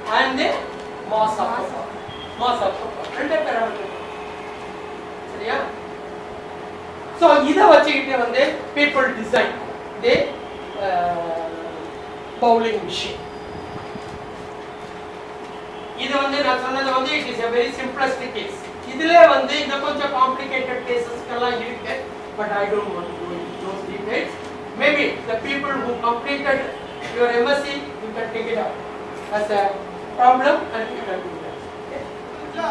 and the mass of the part mass of the part ரெண்டே parameter சரியா so இதை வச்சுக்கிட்டு வந்து people design the bowling machine இது வந்து நான் சொன்னது வந்து it is a very simplest case இதுல வந்து இன்னும் கொஞ்சம் காம்ப்ளிகேட்டட் கேசஸ்க்கெல்லாம் இருக்கு but I don't want to go into those details maybe the people who completed your MSc you can take it up as a problem and you can do that okay?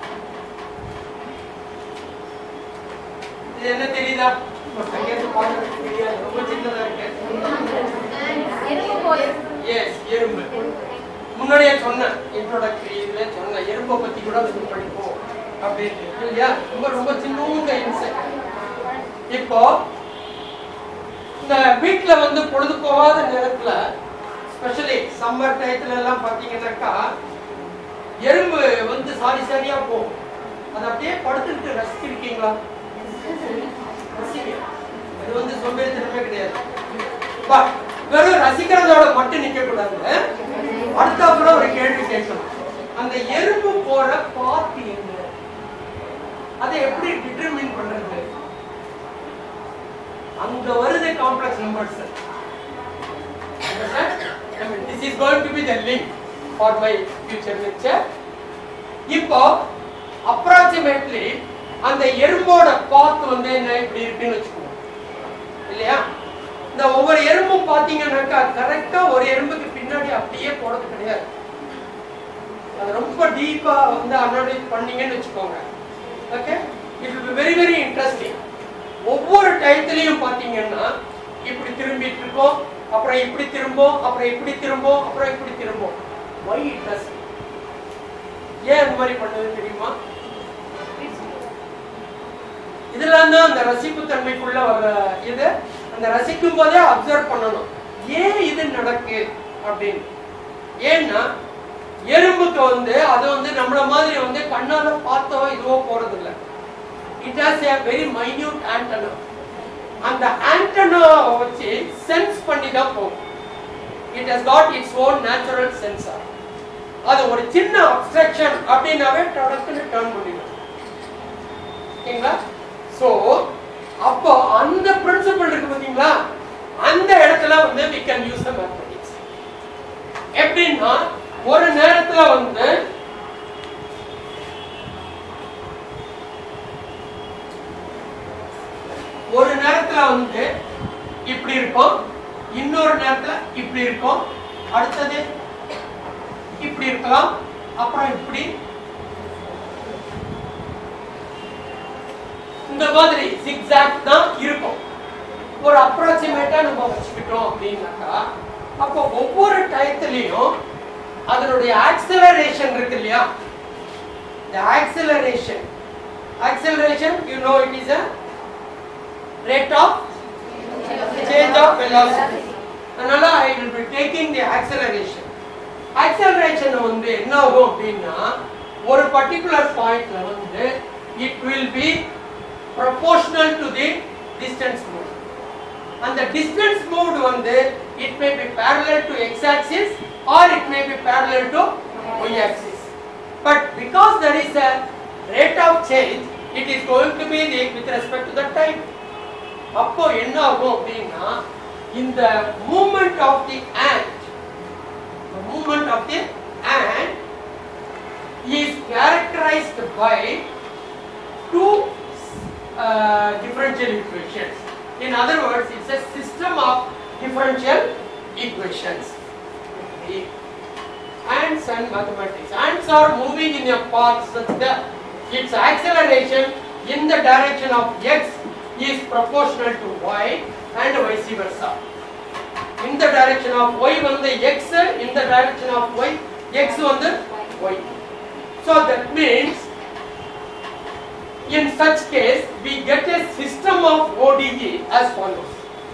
இது என்ன தெரியுதா ஒரு கையெழுத்து பார்க்கறதுக்கு தெரியாது ரொம்ப சின்னதா இருக்கு எறும்பு போய் எஸ் எறும்பு முன்னாடியே சொன்னேன் இன்ட்ரோடக்டரி இதுல சொன்னேன் எறும்பை பத்தி கூட கொஞ்சம் படிப்போம் அப்படின்னு இல்லையா ரொம்ப ரொம்ப சின்னூங்க இன்செக்ட் இப்போ இந்த வீட்ல வந்து பொழுது போகாத நேரத்துல ஸ்பெஷலி சம்மர் டயத்துல எல்லாம் பாத்தீங்கன்னாக்கா எறும்பு வந்து சாரி சாரியா போகும் அதை அப்படியே படுத்துட்டு ரசிச்சிருக்கீங்களா ரசிங்க இது வந்து சோம்பேறித்தனமே கிடையாது பட் வெறும் ரசிக்கிறதோட மட்டும் நிக்க கூடாது அடுத்தாப்புல ஒரு கேள்வி கேட்கணும் அந்த எறும்பு போற பாத்து என்ன அதை எப்படி டிட்டர்மின் பண்றது அங்க வருது complex numbers I mean, this is going to be the link for my future lecture. இப்போ அப்ராக்சிமேட்லி அந்த எறும்போட பாத் வந்து என்ன இப்படி இருக்குன்னு வச்சுக்கோங்க இல்லையா இந்த ஒவ்வொரு எறும்பும் பாத்தீங்கன்னாக்கா கரெக்டா ஒரு எறும்புக்கு பின்னாடி அப்படியே போறது கிடையாது அது ரொம்ப டீப்பா வந்து அனலைஸ் பண்ணீங்கன்னு வச்சுக்கோங்க okay it will be very very interesting ஒவ்வொரு டயத்துலயும் பாத்தீங்கன்னா இப்படி திரும்பிட்டு இருக்கோம் அப்புறம் இப்படி திரும்பும் அப்புறம் இப்படி திரும்பும் அப்புறம் இப்படி திரும்பும் வை இன்ட்ரெஸ்ட் ஏன் இந்த மாதிரி பண்ணது தெரியுமா இதெல்லாம் தான் அந்த ரசிப்பு தன்மைக்குள்ள வர இது அந்த ரசிக்கும் போதே அப்சர்வ் பண்ணணும் ஏன் இது நடக்கு அப்படின்னு ஏன்னா எறும்புக்கு வந்து அது வந்து நம்மள மாதிரி வந்து கண்ணால பார்த்தோ இதுவோ போறது இல்ல it has a very minute antenna அந்த ஆண்டனா வச்சு சென்ஸ் பண்ணி தான் போகும் it has got its own natural sensor அது ஒரு சின்ன அப்ஸ்ட்ரக்ஷன் அப்படின்னாவே டடக்குன்னு டர்ன் பண்ணிடும் ஓகேங்களா சோ அப்போ அந்த பிரின்சிபல் இருக்கு பாத்தீங்களா அந்த இடத்துல வந்து we can use the mathematics எப்படின்னா ஒரு நேரத்துல வந்து ஒரு நேரத்துல வந்து இப்படி இருக்கும் இன்னொரு நேரத்துல இப்படி இருக்கும் அடுத்தது இப்படி இருக்கலாம் அப்புறம் இப்படி இந்த மாதிரி zigzag தான் இருக்கும் ஒரு அப்ராக்சிமேட்டா நம்ம வச்சுக்கிட்டோம் அப்படின்னாக்கா அப்போ ஒவ்வொரு டயத்துலயும் அதனுடைய ஆக்சிலரேஷன் இருக்கு இல்லையா the acceleration acceleration you know it is a rate of change of velocity அதனால I will be taking the acceleration acceleration வந்து என்ன ஆகும் அப்படின்னா ஒரு பர்டிகுலர் பாயிண்ட்ல வந்து it will be proportional to the distance moved அந்த distance moved வந்து it may be parallel to x axis or it may be parallel to y axis but because there is a rate of change it is going to be the with respect to the time அப்போ என்ன ஆகும் அப்படின்னா இந்த movement of the ant the movement of the ant is characterized by two uh, differential equations in other words it's a system of differential equations Okay. ants and mathematics ants are moving in a path such that its acceleration in the direction of x is proportional to y and vice versa in the direction of y வந்து x in the direction of y x வந்து y so that means in such case we get a system of ODE as follows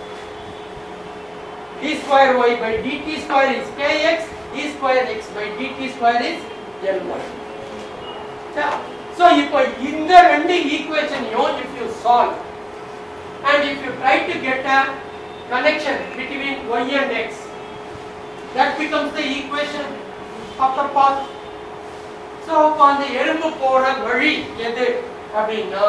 d square y by dt square is kx d square x by dt square is ly so இப்போ இந்த ரெண்டு ஈக்குவேஷனையும் if you solve and if you try to get a connection between y and x that becomes the equation of the path so அப்போ அந்த எறும்பு போற வழி எது அப்படின்னா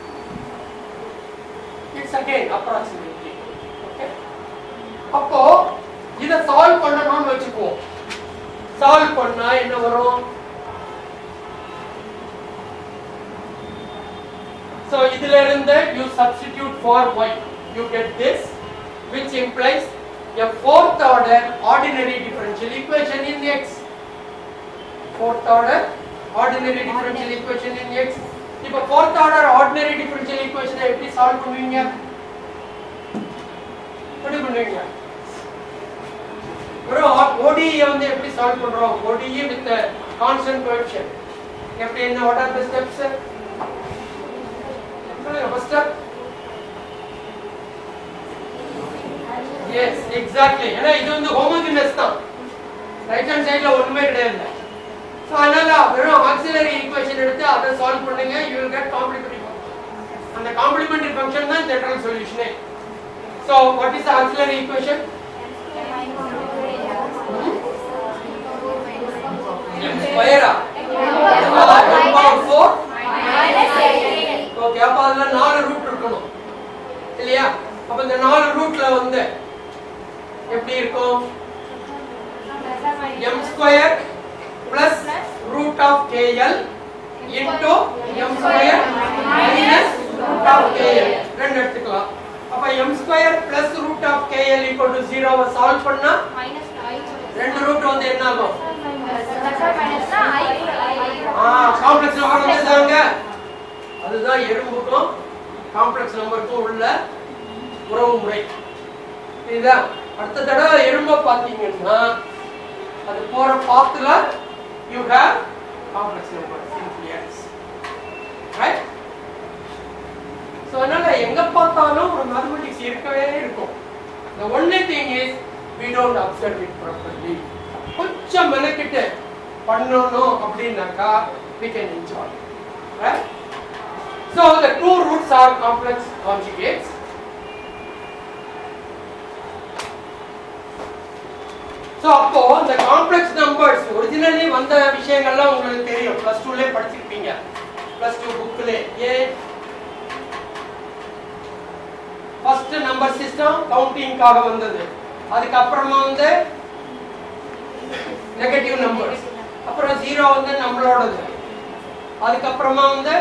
இட்ஸ் அகைன் அப்ராக்சிமேட்லி ஓகே அப்போ இத சால்வ் பண்ணணும்னு வச்சுக்குவோம் சால்வ் பண்ணா என்ன வரும் So இதுல இருந்து you substitute for y you get this which implies a fourth order ordinary differential equation in x fourth order ordinary differential equation in x இப்போ fourth order ordinary differential equation எப்படி solve பண்ணுவீங்க எப்படி பண்ணுவீங்க ஒரு ODE வந்து எப்படி solve பண்றோம் ODE with a constant coefficient எப்படி என்ன what are the steps சொல்லுங்க first step எஸ் எக்ஸாக்ட்லி ஏன்னா இது வந்து ஹோமோஜினஸ் தான் ரைட் ஹேண்ட் சைடுல ஒண்ணுமே கிடையாது ஸோ அதனால வெறும் ஆக்சிலரி ஈக்குவேஷன் எடுத்து அதை சால்வ் பண்ணுங்க யூ வில் கெட் காம்ப்ளிமெண்டரி அந்த காம்ப்ளிமெண்டரி ஃபங்க்ஷன் தான் ஜெனரல் சொல்யூஷனே so what is auxiliary equation M ஸ்கொயரா எம் பவர் ஃபோர் ஓகே அப்ப அதுல நாலு ரூட் இருக்கணும் இல்லையா அப்ப இந்த நாலு ரூட்ல வந்து எப்படி இருக்கும் m square plus root of kl into m square minus root of kl ரெண்டு எடுத்துக்கலாம் அப்ப m square plus root of kl equal to 0 வை சால்வ் பண்ணா ரெண்டு ரூட் வந்து என்ன ஆகும் ஆ காம்ப்ளெக்ஸ் நம்பர் வந்துதாங்க அதுதான் எறும்புக்கும் காம்ப்ளெக்ஸ் நம்பருக்கும் உள்ள உறவு முறை இதுதான் அடுத்த தடவை எறும்ப பார்த்தீங்கன்னா அது போற பாத்துல யூ ஹேவ் காம்ப்ளெக்ஸ் நம்பர் சிம்பிளியன்ஸ் ரைட் ஸோ அதனால எங்க பார்த்தாலும் ஒரு மேத்தமெட்டிக்ஸ் இருக்கவே இருக்கும் the only thing is we don't observe it properly கொஞ்சம் மெனக்கிட்டு பண்ணணும் அப்படின்னாக்கா we can enjoy right so the two roots are complex conjugates so அப்போ இந்த காம்ப்ளெக்ஸ் நம்பர்ஸ் ஒரிஜினலி வந்த விஷயங்கள்லாம் உங்களுக்கு தெரியும் ப்ளஸ் டூலே படிச்சிருப்பீங்க ப்ளஸ் டூ புக்லே ஏன் ஃபர்ஸ்ட் நம்பர் சிஸ்டம் கவுண்டிங்காக வந்தது அதுக்கப்புறமா வந்து நெகட்டிவ் நம்பர்ஸ் அப்புறம் ஜீரோ வந்து நம்மளோடது அதுக்கப்புறமா வந்து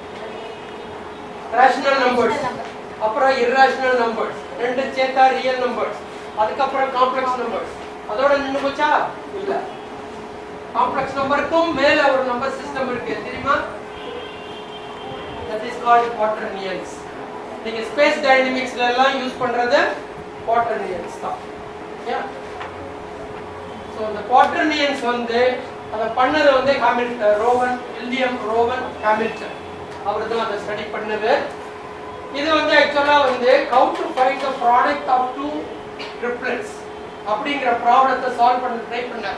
ரேஷனல் நம்பர்ஸ் அப்புறம் இர்ரேஷனல் நம்பர்ஸ் ரெண்டு சேர்த்தா ரியல் நம்பர்ஸ் அதுக்கப்புறம் காம்ப்ளெக்ஸ் நம்பர்ஸ் அதோட நின்னு போச்சா இல்ல காம்ப்ளெக்ஸ் நம்பருக்கும் மேல ஒரு நம்பர் சிஸ்டம் இருக்கு தெரியுமா தட் இஸ் கால்ட் குவாட்டர்னியன்ஸ் நீங்க ஸ்பேஸ் டைனமிக்ஸ்ல எல்லாம் யூஸ் பண்றது குவாட்டர்னியன்ஸ் தான் யா ஸோ இந்த குவாட்டர்னியன்ஸ் வந்து அதை பண்ணது வந்து Hamilton Rowan William Rowan Hamilton அவர் தான் அதை ஸ்டடி பண்ணது இது வந்து ஆக்சுவலா வந்து how to find the product of two triplets அப்படிங்கிற ப்ராப்ளத்தை சால்வ் பண்ண ட்ரை பண்ணார்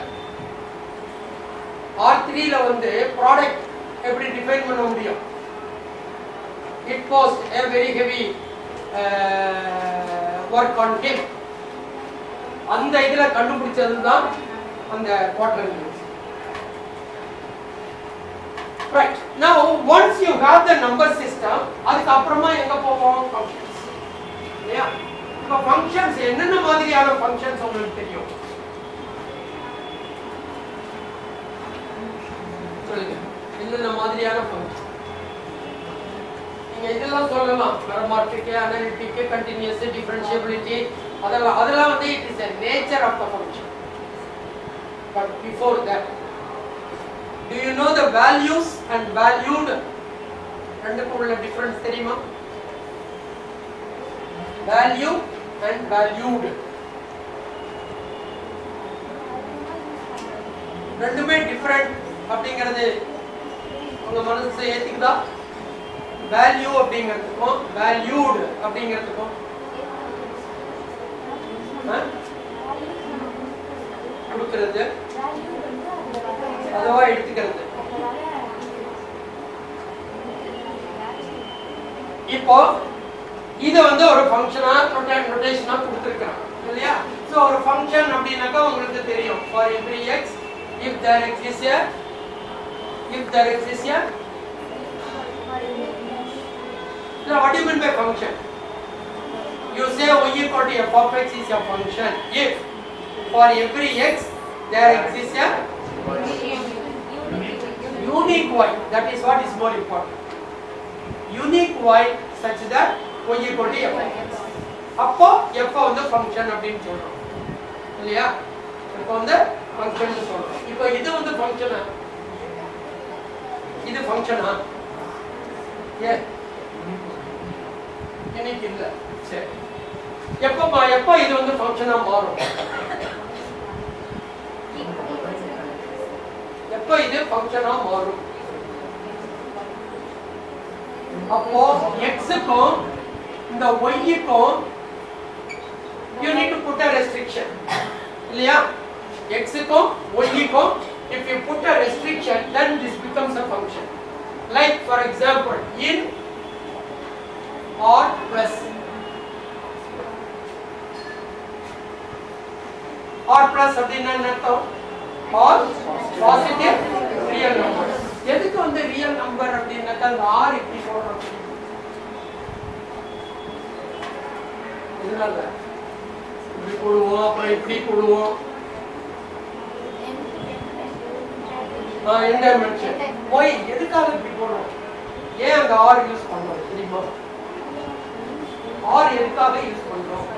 ஆர் த்ரீல வந்து ப்ராடக்ட் எப்படி டிஃபைன் பண்ண முடியும் it post a very heavy work on him அந்த இதுல கண்டுபிடிச்சது தான் அந்த quarter right now once you have the number system அதுக்கு அப்புறமா எங்க போவோம் ஃபங்க்ஷன்ஸ் இல்லையா இப்போ ஃபங்க்ஷன்ஸ் என்னென்ன மாதிரியான ஃபங்க்ஷன்ஸ் உங்களுக்கு தெரியும் சொல்லுங்க என்னென்ன மாதிரியான ஃபங்க்ஷன் நீங்க இதெல்லாம் சொல்லலாம் மெரமார்டிக் அனலிட்டிக் கண்டினியூஸ் டிஃபரன்ஷியபிலிட்டி அதெல்லாம் அதெல்லாம் வந்து it is a nature of the function but before that do you know the values and valued ரெண்டுக்கும் உள்ள டிஃபரன்ஸ் தெரியுமா வேல்யூ அண்ட் வேல்யூடு ரெண்டுமே டிஃபரண்ட் அப்படிங்கிறது உங்க மனசு ஏத்துக்குதா வேல்யூ அப்படிங்கிறதுக்கும் வேல்யூடு அப்படிங்கிறதுக்கும் ஆ? கொடுக்கிறது அதுவா எடுத்துக்கிறது இப்போ இது வந்து ஒரு ஃபங்க்ஷனா நோட்டேஷனா கொடுத்துருக்காங்க இல்லையா ஸோ ஒரு ஃபங்க்ஷன் அப்படின்னாக்கா உங்களுக்கு தெரியும் for every x if there exists a if there exists a now what do you mean by function you say y equal to f of x is a function if for every x there exists a unique y that is what is more important unique y such that y equal to f of x அப்போ f வந்து function அப்படின்னு சொல்றோம் இல்லையா இப்போ வந்து function சொல்றோம் இப்போ இது வந்து ஃபங்க்ஷனா இது ஃபங்க்ஷனா ஏ இன்னைக்கு இல்ல சரி எப்போ எப்போ இது வந்து ஃபங்க்ஷனா மாறும் எப்போ இது ஃபங்க்ஷனா மாறும் அப்போ எக்ஸுக்கும் இந்த ஒய்க்கும் you need to put a restriction இல்லையா எக்ஸுக்கும் ஒய்க்கும் if you put a restriction then this becomes a function like for example in or plus or plus அப்படின்னா என்ன அர்த்தம் or positive real number எதுக்கு வந்து ரியல் நம்பர் அப்படின்னாக்கா அந்த ஆர் இப்படி போடுறோம் இதனால இப்படி போடுவோம் அப்புறம் இப்படி போடுவோம் எந்த மென்ஷன் போய் எதுக்காக இப்படி போடுறோம் ஏன் அந்த ஆர் யூஸ் பண்றோம் தெரியுமா ஆர் எதுக்காக யூஸ் பண்றோம்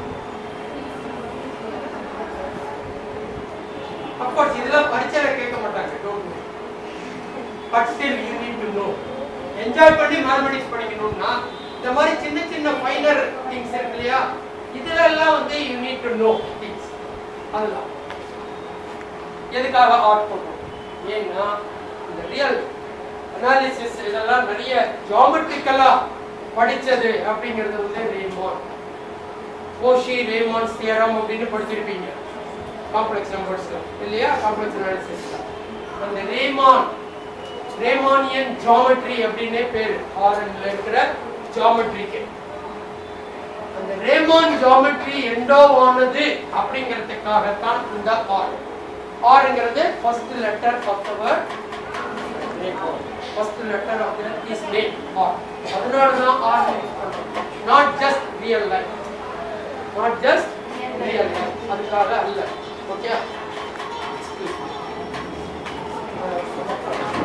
அப்கோர்ஸ் இதெல்லாம் பரிச்சையில கேட்க மாட்டாங்க don't but still you need to know enjoy பண்ணி மேத்தமெட்டிக்ஸ் படிக்கணும்னா இந்த மாதிரி சின்ன சின்ன ஃபைனர் திங்ஸ் இருக்கு இல்லையா இதுல எல்லாம் வந்து you need to know things அதுதான் எதுக்காக ஆர்ட் பண்றோம் ஏன்னா இந்த ரியல் அனாலிசிஸ் இதெல்லாம் நிறைய ஜியாமெட்ரிக்கலா படிச்சது அப்படிங்கிறது வந்து ரேமான் கோஷி ரேமான்ஸ் தியரம் அப்படின்னு படிச்சிருப்பீங்க காம்ப்ளெக்ஸ் நம்பர்ஸ் இல்லையா காம்ப்ளெக்ஸ் அனாலிசிஸ்ல அந்த ரேமான் ரேமானியன் ஜியாமெட்ரி அப்படின்னே பேரு ஆர்என்ல இருக்கிற ஜியாமெட்ரிக்கு அந்த ரேமான் ஜியாமெட்ரி எண்டோ ஆனது அப்படிங்கிறதுக்காகத்தான் இந்த ஆர் ஆர்ங்கிறது first letter of the word Riemann first letter of the his name R அதனால தான் ஆர் யூஸ் பண்றோம் not just real life not just real life அதுக்காக அல்ல ஓகே